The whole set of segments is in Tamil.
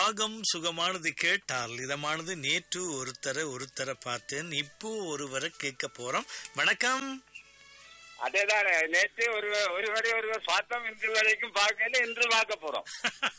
ராகம் சுகமானது கேட்டால் இதமானது நேற்று ஒருத்தரை ஒருத்தரை பார்த்தேன் இப்போ ஒருவரை கேட்க போறோம் வணக்கம் அதேதான் நேற்று ஒரு ஒருவரை ஒருவர் பார்த்தோம் இன்று வரைக்கும் பார்க்கல இன்று பார்க்க போறோம்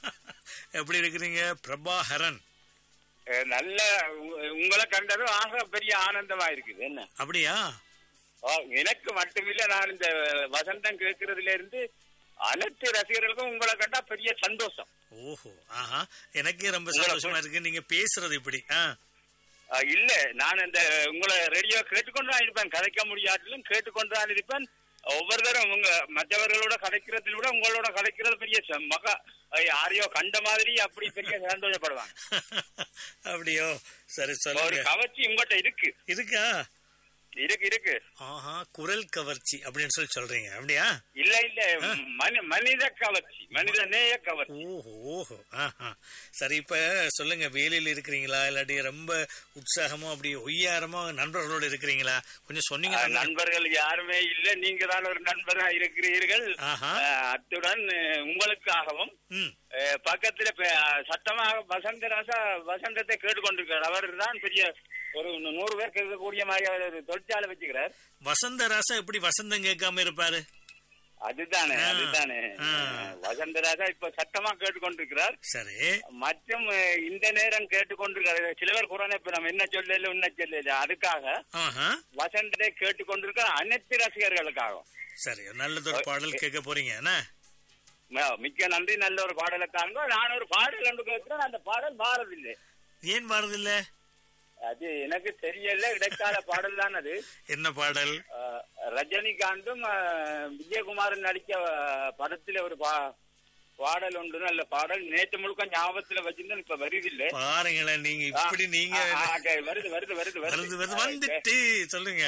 எப்படி இருக்கிறீங்க பிரபாகரன் அஹ் நல்ல உ- உங்களை கண்டதும் ஆக பெரிய ஆனந்தமா இருக்குது என்ன அப்படியா ஓ, எனக்கு மட்டுமில்ல நான் இந்த வசந்தம் கேட்கறதுல இருந்து அனைத்து ரசிகர்களுக்கும் உங்களை கண்டா பெரிய சந்தோஷம் ஓஹோ ஆஹா எனக்கே ரொம்ப உங்களை சந்தோஷமா இருக்கு நீங்க பேசுறது இப்படி ஆ அஹ் இல்ல நான் இந்த உங்களை ரேடியோ கேட்டுக்கொண்டு தான் இருப்பேன் கதைக்க முடியாட்டிலும் கேட்டுக்கொண்டு தான் இருப்பேன் ஒவ்வொரு தரம் உங்க மற்றவர்களோட கதைக்கிறதுல விட உங்களோட கதைக்கிறது பெரிய ச- மகா அஹ் யாரையோ கண்ட மாதிரி அப்படி பெரிய சந்தோஷப்படுவாங்க அப்படியோ சரி ஒரு சொல்லுங்க கவர்ச்சி உங்கள்கிட்ட இருக்கு இருக்கா இருக்கு இருக்கு ஆஹா குரல் கவர்ச்சி அப்படின்னு சொல்லி சொல்றீங்க அப்படியா இல்ல இல்ல மனி- மனித கவர்ச்சி மனித நேய கவர்ச்சி ஓஹோ ஓஹோ ஆஹா சரி இப்ப சொல்லுங்க வேலையில இருக்கிறீங்களா இல்லாட்டி ரொம்ப உற்சாகமா அப்படி ஒய்யாரமா நண்பர்களோட இருக்கிறீங்களா கொஞ்சம் சொன்னீங்கன்னா அஹ் நண்பர்கள் யாருமே இல்ல நீங்க தான் ஒரு நண்பரா இருக்கிறீர்கள் ஆஹா. அஹ் அத்துடன் அஹ் உங்களுக்காகவும் ம் அஹ் பக்கத்துல பே- சத்தமாக வசந்தராசா வசந்தத்தை கேட்டுக்கொண்டிருக்கிறார் அவர் தான் பெரிய ஒரு நூறு பேர் கேட்கக்கூடிய மாதிரி அவர் ஒரு தொழிற்சாலை வச்சுக்கிறார் வசந்த ராசா எப்படி வசந்தம் கேட்காம இருப்பாரு அதுதானே ஆ. அதுதானே ஆ. வசந்தராஜா இப்ப சத்தமா கேட்டுக்கொண்டிருக்கிறார் சரி மற்றும் அஹ், இந்த நேரம் கேட்டுக்கொண்டிருக்கிறார் சில பேர் குரான் இப்ப நம்ம என்ன சொல்லல என்ன சொல்லல அதுக்காக ஆஹா வசந்தத்தை கேட்டுக்கொண்டிருக்கிற அனைத்து ரசிகர்களுக்காகவும் சரி நல்லதொரு பாடல் கேட்க போறீங்க என்ன ம- மிக்க நன்றி நல்ல ஒரு பாடலை தாங்க நான் ஒரு பாடல் ஒன்று கேட்கிறேன் அந்த பாடல் மாறவில்லை ஏன் பாடுறதில்ல அது எனக்கு தெரியல இடைக்கால பாடல் தான் அது என்ன பாடல் அஹ், ரஜினிகாந்தும் அஹ், விஜயகுமாரன் நடிக்க அஹ், படத்துல ஒரு பா- பாடல் உண்டு நல்ல பாடல் நேற்று முழுக்க ஞாபகத்துல வச்சிருந்தேன் இப்ப வருதில்லை பாருங்களேன் நீங்க இப்படி நீங்க ஆ, ஆ, okay, வருது வருது வருது வருது வருது வந்துட்டு சொல்லுங்க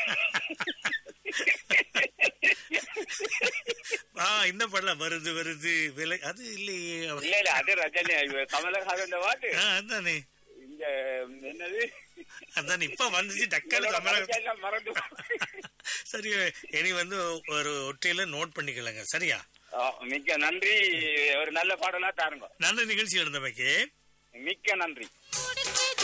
ஆ இந்த பாடல வருது வருது விலை அது இல்லையே இல்ல இல்ல அது ரஜினி இவ கமலஹாசன் பாட்டு ஆ, அதானே இந்த என்னது அதான் இப்ப வந்துச்சு டக்கால உங்களோட தமிழக கதையெல்லாம் மறந்து சரி இனி வந்து ஒரு ஒற்றையில நோட் பண்ணிக்கலங்க சரியா ஆ, மிக்க நன்றி ஒரு நல்ல பாடலா தாருங்க நல்ல நிகழ்ச்சி இருந்தமைக்கு மிக்க நன்றி கொடுத்தது